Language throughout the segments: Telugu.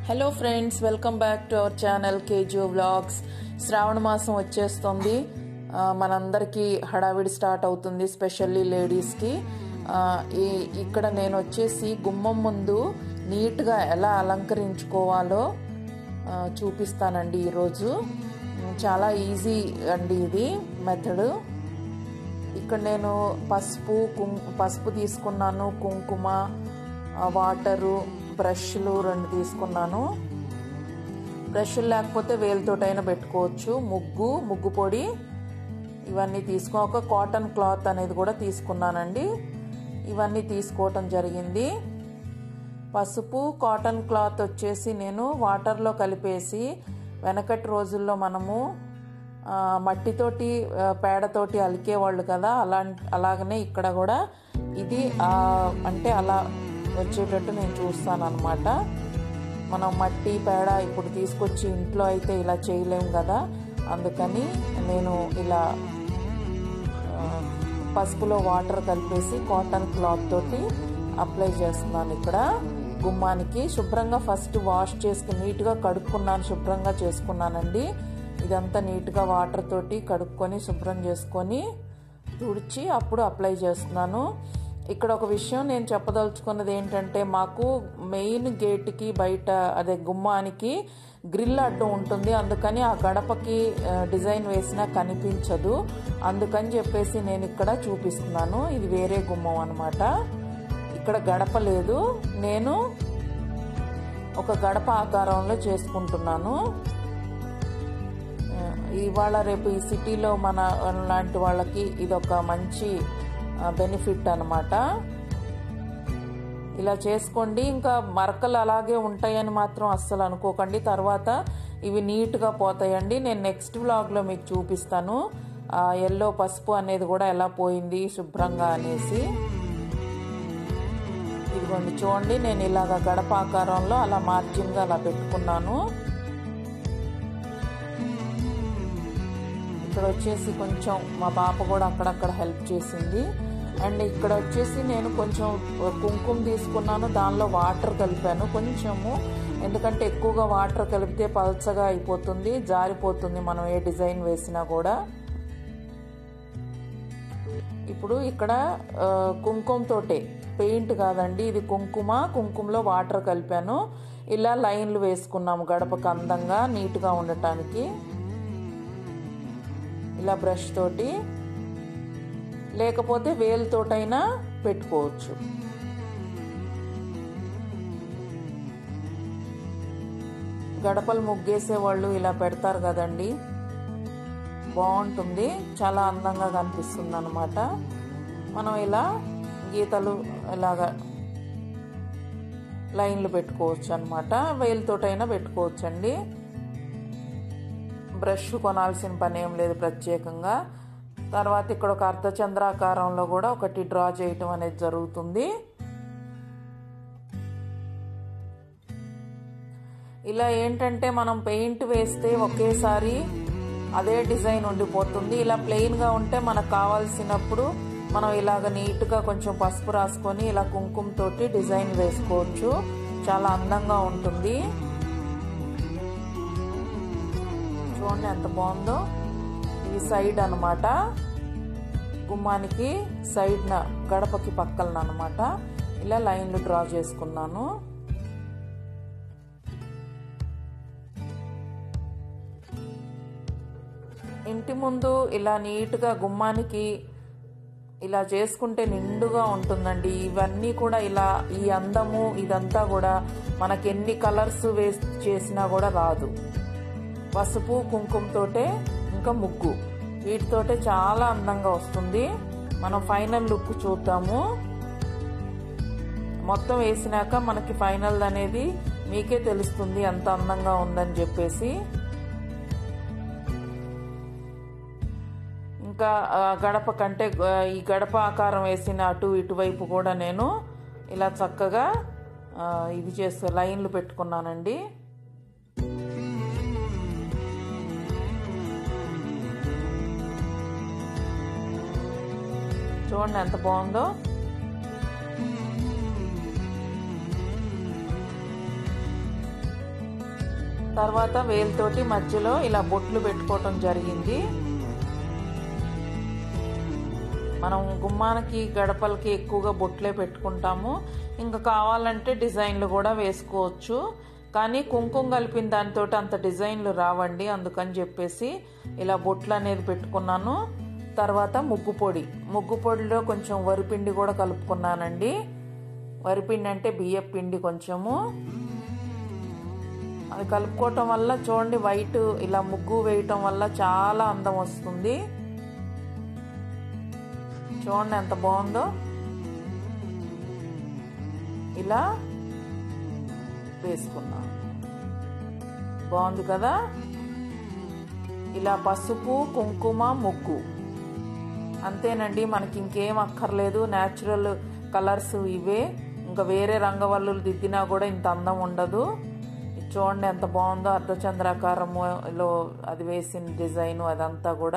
hello friends welcome back to our channel KGO vlogs శ్రావణ మాసం వచ్చేస్తుంది ఆ, మనందరికీ హడావిడి స్టార్ట్ అవుతుంది స్పెషల్లీ లేడీస్కి ఆ, ఈ ఇక్కడ నేను వచ్చేసి గుమ్మం ముందు నీట్గా ఎలా అలంకరించుకోవాలో ఆ, చూపిస్తానండి ఈరోజు చాలా ఈజీ అండి ఇది మెథడ్ ఇక్కడ నేను పసుపు కుం పసుపు తీసుకున్నాను కుంకుమ ఆ, వాటరు బ్రష్లు రెండు తీసుకున్నాను బ్రష్లు లేకపోతే వేలుతోటైనా పెట్టుకోవచ్చు ముగ్గు ముగ్గు పొడి ఇవన్నీ తీసుకో ఒక కాటన్ క్లాత్ అనేది కూడా తీసుకున్నానండి ఇవన్నీ తీసుకోవటం జరిగింది పసుపు కాటన్ క్లాత్ వచ్చేసి నేను వాటర్లో కలిపేసి వెనకటి రోజుల్లో మనము ఆ, మట్టితోటి ఆ, పేడతోటి అలికేవాళ్ళు కదా అలా అలాగనే ఇక్కడ కూడా ఇది ఆ, అంటే అలా వచ్చేటట్టు నేను చూస్తాను అనమాట మనం మట్టి పేడ ఇప్పుడు తీసుకొచ్చి ఇంట్లో అయితే ఇలా చేయలేం కదా అందుకని నేను ఇలా ఆ, పసుపులో వాటర్ కలిపేసి కాటన్ క్లాత్ తోటి అప్లై చేస్తున్నాను ఇక్కడ గుమ్మానికి శుభ్రంగా ఫస్ట్ వాష్ చేసుకుని నీట్గా కడుక్కున్నాను శుభ్రంగా చేసుకున్నానండి ఇదంతా నీట్గా వాటర్ తోటి కడుక్కొని శుభ్రం చేసుకొని తుడిచి అప్పుడు అప్లై చేస్తున్నాను ఇక్కడ ఒక విషయం నేను చెప్పదలుచుకున్నది ఏంటంటే మాకు మెయిన్ గేట్కి బయట అదే గుమ్మానికి గ్రిల్ అడ్డు ఉంటుంది అందుకని ఆ గడపకి ఆ, డిజైన్ వేసినా కనిపించదు అందుకని చెప్పేసి నేను ఇక్కడ చూపిస్తున్నాను ఇది వేరే గుమ్మం అనమాట ఇక్కడ గడప లేదు నేను ఒక గడప ఆకారంలో చేసుకుంటున్నాను ఆ, ఇవాళ రేపు ఈ సిటీలో మన లాంటి వాళ్ళకి ఇదొక మంచి బెనిఫిట్ అనమాట ఇలా చేసుకోండి ఇంకా మరకలు అలాగే ఉంటాయని మాత్రం అస్సలు అనుకోకండి తర్వాత ఇవి నీట్గా పోతాయండి నేను నెక్స్ట్ వ్లాగ్లో మీకు చూపిస్తాను ఆ ఎల్లో పసుపు అనేది కూడా ఎలా పోయింది శుభ్రంగా అనేసి ఇదిగోండి చూడండి నేను ఇలాగ గడప ఆకారంలో అలా మార్జిన్గా అలా పెట్టుకున్నాను ఇక్కడ వచ్చేసి కొంచెం మా పాప కూడా అక్కడక్కడ హెల్ప్ చేసింది అండ్ ఇక్కడ వచ్చేసి నేను కొంచెం కుంకుమ తీసుకున్నాను దానిలో వాటర్ కలిపాను కొంచెము ఎందుకంటే ఎక్కువగా వాటర్ కలిపితే పల్చగా అయిపోతుంది జారిపోతుంది మనం ఏ డిజైన్ వేసినా కూడా ఇప్పుడు ఇక్కడ ఆ, కుంకుమతోటే పెయింట్ కాదండి ఇది కుంకుమ కుంకుమలో వాటర్ కలిపాను ఇలా లైన్లు వేసుకున్నాము గడపకు అందంగా నీట్గా ఉండటానికి ఇలా బ్రష్ తోటి లేకపోతే వేలుతోటైనా పెట్టుకోవచ్చు గడపలు ముగ్గేసే వాళ్ళు ఇలా పెడతారు కదండి బాగుంటుంది చాలా అందంగా కనిపిస్తుంది అనమాట మనం ఇలా గీతలు ఇలాగా లైన్లు పెట్టుకోవచ్చు అనమాట వేలుతోటైనా పెట్టుకోవచ్చండి బ్రష్ కొనాల్సిన పని ఏం లేదు ప్రత్యేకంగా తర్వాత ఇక్కడ ఒక అర్ధచంద్రాకారంలో కూడా ఒకటి డ్రా చేయటం అనేది జరుగుతుంది ఇలా ఏంటంటే మనం పెయింట్ వేస్తే ఒకేసారి అదే డిజైన్ ఉండిపోతుంది ఇలా ప్లెయిన్గా ఉంటే మనకు కావాల్సినప్పుడు మనం ఇలాగ నీట్గా కొంచెం పసుపు రాసుకొని ఇలా కుంకుమ తోటి డిజైన్ వేసుకోవచ్చు చాలా అందంగా ఉంటుంది చూడండి ఎంత బాగుందో ఇది సైడ్ అనమాట గుమ్మానికి సైడ్న గడపకి పక్కన అనమాట ఇలా లైన్లు డ్రా చేసుకున్నాను ఇంటి ముందు ఇలా నీట్గా గుమ్మానికి ఇలా చేసుకుంటే నిండుగా ఉంటుందండి ఇవన్నీ కూడా ఇలా ఈ అందము ఇదంతా కూడా మనకి ఎన్ని కలర్స్ వేసి చేసినా కూడా రాదు పసుపు కుంకుమతోటే ఇంకా ముగ్గు వీటితోటే చాలా అందంగా వస్తుంది మనం ఫైనల్ లుక్ చూద్దాము మొత్తం వేసినాక మనకి ఫైనల్ అనేది మీకే తెలుస్తుంది ఎంత అందంగా ఉందని చెప్పేసి ఇంకా ఆ, గడప కంటే గ- ఈ గడప ఆకారం వేసిన అటు ఇటువైపు కూడా నేను ఇలా చక్కగా ఆ, ఇది చేస్తే లైన్లు పెట్టుకున్నానండి చూడండి ఎంత బాగుందో తర్వాత వేలుతోటి మధ్యలో ఇలా బొట్లు పెట్టుకోవటం జరిగింది మనం గుమ్మానికి గడపలకి ఎక్కువగా బొట్లే పెట్టుకుంటాము ఇంకా కావాలంటే డిజైన్లు కూడా వేసుకోవచ్చు కానీ కుంకుమ కలిపిన దానితో అంత డిజైన్లు రావండి అందుకని చెప్పేసి ఇలా బొట్లు అనేది పెట్టుకున్నాను తర్వాత ముగ్గు పొడి ముగ్గు పొడిలో కొంచెం వరిపిండి కూడా కలుపుకున్నానండి వరిపిండి అంటే బియ్యం పిండి కొంచెము అది కలుపుకోవటం వల్ల చూడండి వైట్ ఇలా ముగ్గు వేయటం వల్ల చాలా అందం వస్తుంది చూడండి ఎంత బాగుందో ఇలా వేసుకున్నాను బాగుంది కదా ఇలా పసుపు కుంకుమ ముగ్గు అంతేనండి మనకి ఇంకేం అక్కర్లేదు న్యాచురల్ కలర్స్ ఇవే ఇంకా వేరే రంగవల్లులు దిద్దినా కూడా ఇంత అందం ఉండదు చూడండి ఎంత బాగుందో అర్ధచంద్రాకారములో అది వేసిన డిజైన్ అదంతా కూడా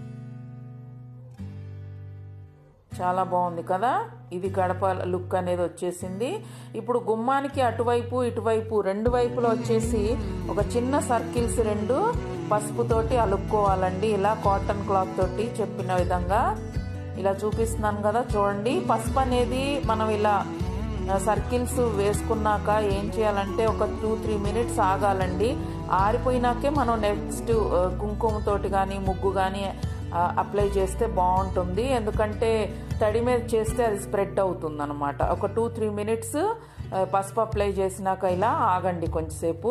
చాలా బాగుంది కదా ఇది గడప లుక్ అనేది వచ్చేసింది ఇప్పుడు గుమ్మానికి అటువైపు ఇటువైపు రెండు వైపులో వచ్చేసి ఒక చిన్న సర్కిల్స్ రెండు పసుపుతోటి అలుక్కోవాలండి ఇలా కాటన్ క్లాత్ తోటి చెప్పిన విధంగా ఇలా చూపిస్తున్నాను కదా చూడండి పసుపు అనేది మనం ఇలా సర్కిల్స్ వేసుకున్నాక ఏం చేయాలంటే ఒక టూ త్రీ మినిట్స్ ఆగాలండి ఆరిపోయినాకే మనం నెక్స్ట్ కుంకుమతోటి కానీ ముగ్గు కానీ అప్లై చేస్తే బాగుంటుంది ఎందుకంటే తడి మీద చేస్తే అది స్ప్రెడ్ అవుతుంది అనమాట ఒక టూ త్రీ మినిట్స్ పసుపు అప్లై చేసినాక ఇలా ఆగండి కొంచెంసేపు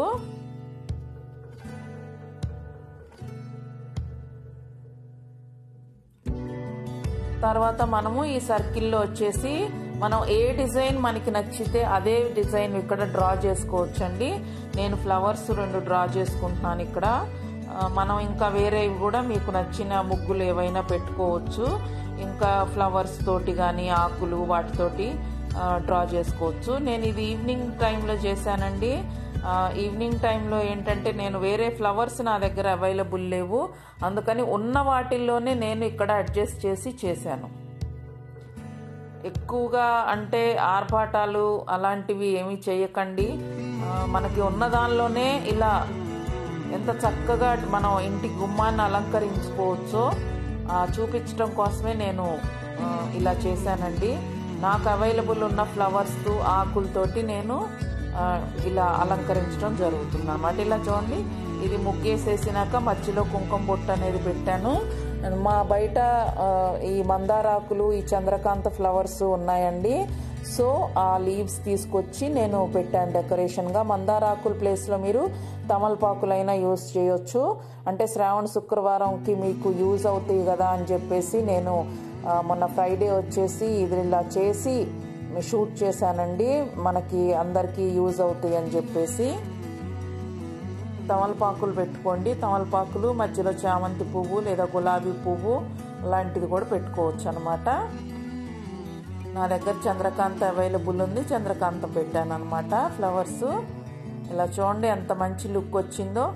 తర్వాత మనము ఈ సర్కిల్లో వచ్చేసి మనం ఏ డిజైన్ మనకి నచ్చితే అదే డిజైన్ ఇక్కడ డ్రా చేసుకోవచ్చండి నేను ఫ్లవర్స్ రెండు డ్రా చేసుకుంటున్నాను ఇక్కడ మనం ఇంకా వేరేవి కూడా మీకు నచ్చిన ముగ్గులు ఏవైనా పెట్టుకోవచ్చు ఇంకా ఫ్లవర్స్ తోటి కానీ ఆకులు వాటితోటి డ్రా చేసుకోవచ్చు నేను ఇది ఈవినింగ్ టైంలో చేశానండి ఈవినింగ్ టైంలో ఏంటంటే నేను వేరే ఫ్లవర్స్ నా దగ్గర అవైలబుల్ లేవు అందుకని ఉన్న వాటిల్లోనే నేను ఇక్కడ అడ్జస్ట్ చేసి చేశాను ఎక్కువగా అంటే ఆర్భాటాలు అలాంటివి ఏమీ చేయకండి మనకి ఉన్న దానిలోనే ఇలా ఎంత చక్కగా మనం ఇంటి గుమ్మాన్ని అలంకరించుకోవచ్చో చూపించడం కోసమే నేను ఇలా చేశానండి నాకు అవైలబుల్ ఉన్న ఫ్లవర్స్ ఆకులతోటి నేను ఇలా అలంకరించడం జరుగుతుంది అన్నమాట ఇలా చూడండి ఇది ముగ్గేసేసినాక మధ్యలో కుంకుమ బొట్టు అనేది పెట్టాను మా బయట ఈ మందారాకులు ఈ చంద్రకాంత ఫ్లవర్స్ ఉన్నాయండి సో ఆ లీవ్స్ తీసుకొచ్చి నేను పెట్టాను డెకరేషన్గా మందారాకుల ప్లేస్లో మీరు తమలపాకులైనా యూస్ చేయొచ్చు అంటే శ్రావణ శుక్రవారంకి మీకు యూజ్ అవుతాయి కదా అని చెప్పేసి నేను మొన్న ఫ్రైడే వచ్చేసి ఇది ఇలా చేసి షూట్ చేశానండి మనకి అందరికీ యూజ్ అవుతాయి అని చెప్పేసి తమలపాకులు పెట్టుకోండి తమలపాకులు మధ్యలో చామంతి పువ్వు లేదా గులాబీ పువ్వు లాంటిది కూడా పెట్టుకోవచ్చు అనమాట నా దగ్గర చంద్రకాంత అవైలబుల్ ఉంది చంద్రకాంత పెట్టాను అనమాట ఫ్లవర్స్ ఇలా చూడండి ఎంత మంచి లుక్ వచ్చిందో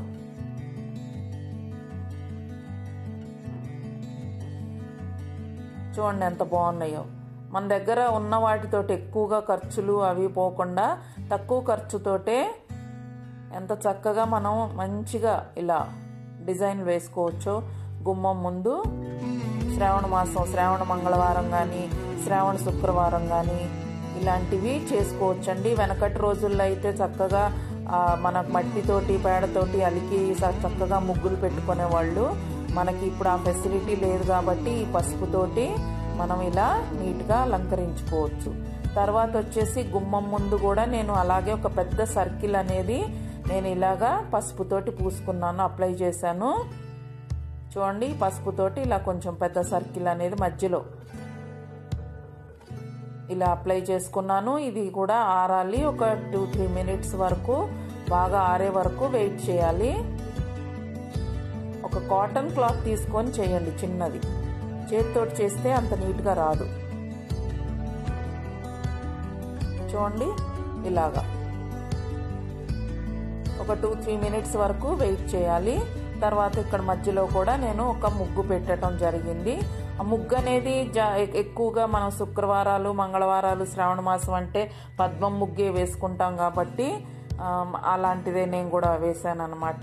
చూడండి ఎంత బాగున్నాయో మన దగ్గర ఉన్న వాటితోటి ఎక్కువగా ఖర్చులు అవి పోకుండా తక్కువ ఖర్చుతోటే ఎంత చక్కగా మనం మంచిగా ఇలా డిజైన్ వేసుకోవచ్చు గుమ్మం ముందు శ్రావణ మాసం శ్రావణ మంగళవారం కానీ శ్రావణ శుక్రవారం కానీ ఇలాంటివి చేసుకోవచ్చండి వెనకటి రోజుల్లో అయితే చక్కగా మన మట్టితోటి పేడతోటి అలికి చక్కగా ముగ్గులు పెట్టుకునేవాళ్ళు మనకి ఇప్పుడు ఆ ఫెసిలిటీ లేదు కాబట్టి ఈ పసుపుతోటి మనం ఇలా నీట్గా అలంకరించుకోవచ్చు తర్వాత వచ్చేసి గుమ్మం ముందు కూడా నేను అలాగే ఒక పెద్ద సర్కిల్ అనేది నేను ఇలాగా పసుపుతోటి పూసుకున్నాను అప్లై చేశాను చూడండి పసుపుతోటి ఇలా కొంచెం పెద్ద సర్కిల్ అనేది మధ్యలో ఇలా అప్లై చేసుకున్నాను ఇది కూడా ఆరాలి ఒక టూ త్రీ మినిట్స్ వరకు బాగా ఆరే వరకు వెయిట్ చేయాలి ఒక కాటన్ క్లాత్ తీసుకొని చేయండి చిన్నది చేతితోటి చేస్తే అంత నీట్గా రాదు చూడండి ఇలాగా ఒక టూ త్రీ మినిట్స్ వరకు వెయిట్ చేయాలి తర్వాత ఇక్కడ మధ్యలో కూడా నేను ఒక ముగ్గు పెట్టడం జరిగింది ఆ ముగ్గు అనేది జా ఎక్కువగా మనం శుక్రవారాలు మంగళవారాలు శ్రావణ మాసం అంటే పద్మం ముగ్గే వేసుకుంటాం కాబట్టి అలాంటిదే నేను కూడా వేసాను అనమాట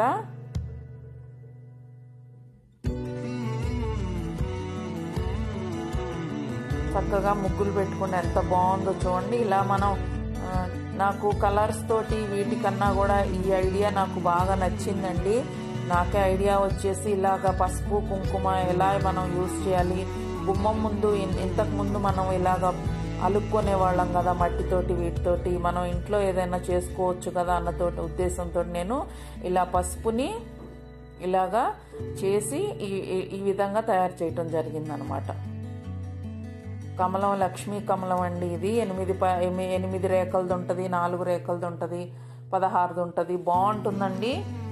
చక్కగా ముగ్గులు పెట్టుకుని ఎంత బాగుందో చూడండి ఇలా మనం ఆ, నాకు కలర్స్ తోటి వీటికన్నా కూడా ఈ ఐడియా నాకు బాగా నచ్చిందండి నాకే ఐడియా వచ్చేసి ఇలాగ పసుపు కుంకుమ ఎలా మనం యూస్ చేయాలి గుమ్మం ముందు ఇన్- ఇంతకు ముందు మనం ఇలాగ అలుక్కునే వాళ్ళం కదా మట్టితోటి వీటితోటి మనం ఇంట్లో ఏదైనా చేసుకోవచ్చు కదా అన్నతోటి ఉద్దేశంతో నేను ఇలా పసుపుని ఇలాగా చేసి ఈ ఈ- ఈ విధంగా తయారు చేయటం జరిగిందనమాట కమలం లక్ష్మీ కమలం అండి ఇది ఎనిమిది ప- ఎమి- ఎనిమిది రేఖలది ఉంటుంది నాలుగు రేఖలది ఉంటుంది పదహారుది ఉంటుంది బాగుంటుందండి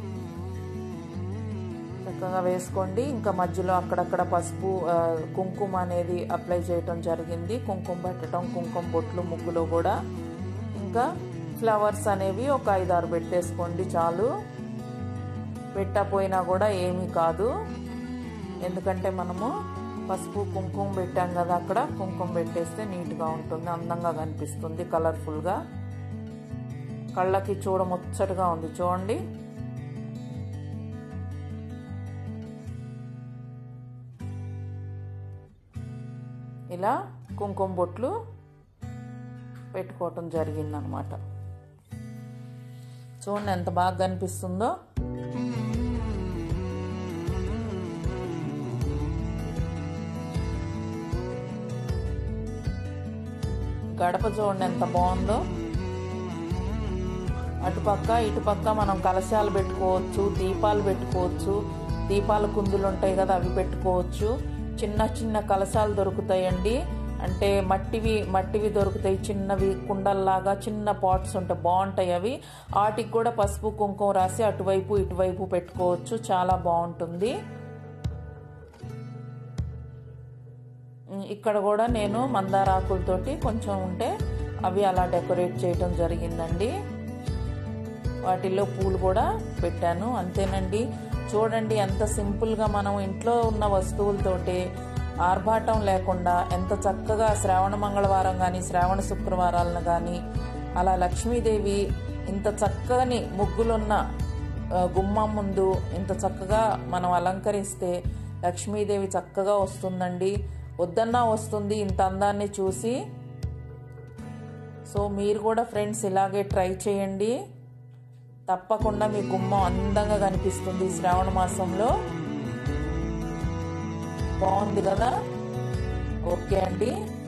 చక్కగా వేసుకోండి ఇంకా మధ్యలో అక్కడక్కడ పసుపు ఆ, కుంకుమ అనేది అప్లై చేయటం జరిగింది కుంకుమ పెట్టడం కుంకుమ బొట్లు ముగ్గులో కూడా ఇంకా ఫ్లవర్స్ అనేవి ఒక ఐదారు పెట్టేసుకోండి చాలు పెట్టకపోయినా కూడా ఏమీ కాదు ఎందుకంటే మనము పసుపు కుంకుమ పెట్టాం కదా అక్కడ కుంకుమ పెట్టేస్తే నీట్గా ఉంటుంది అందంగా కనిపిస్తుంది కలర్ఫుల్గా కళ్ళకి చూడముచ్చటగా ఉంది చూడండి ఇలా కుంకుమ బొట్లు పెట్టుకోవటం జరిగిందనమాట చూడండి ఎంత బాగా కనిపిస్తుందో గడప చూడండి ఎంత బాగుందో అటుపక్క ఇటుపక్క మనం కలశాలు పెట్టుకోవచ్చు దీపాలు పెట్టుకోవచ్చు దీపాల కుందులు ఉంటాయి కదా అవి పెట్టుకోవచ్చు చిన్న చిన్న కలశాలు దొరుకుతాయండి అంటే మట్టివి మట్టివి దొరుకుతాయి చిన్నవి కుండల్లాగా చిన్న పాట్స్ ఉంటాయి బాగుంటాయి అవి వాటికి కూడా పసుపు కుంకుమ రాసి అటువైపు ఇటువైపు పెట్టుకోవచ్చు చాలా బాగుంటుంది ఇక్కడ కూడా నేను మందార ఆకులతోటి కొంచెం ఉంటే అవి అలా డెకరేట్ చేయటం జరిగిందండి వాటిల్లో పూలు కూడా పెట్టాను అంతేనండి చూడండి ఎంత సింపుల్గా మనం ఇంట్లో ఉన్న వస్తువులతోటి ఆర్భాటం లేకుండా ఎంత చక్కగా శ్రావణ మంగళవారం కానీ శ్రావణ శుక్రవారాలను కానీ అలా లక్ష్మీదేవి ఇంత చక్కని ముగ్గులున్న ఆ, గుమ్మం ముందు ఇంత చక్కగా మనం అలంకరిస్తే లక్ష్మీదేవి చక్కగా వస్తుందండి వద్దన్నా వస్తుంది ఇంత అందాన్ని చూసి సో మీరు కూడా ఫ్రెండ్స్ ఇలాగే ట్రై చేయండి తప్పకుండా మీ గుమ్మం అందంగా కనిపిస్తుంది ఈ శ్రావణ మాసంలో బాగుంది కదా ఓకే అండి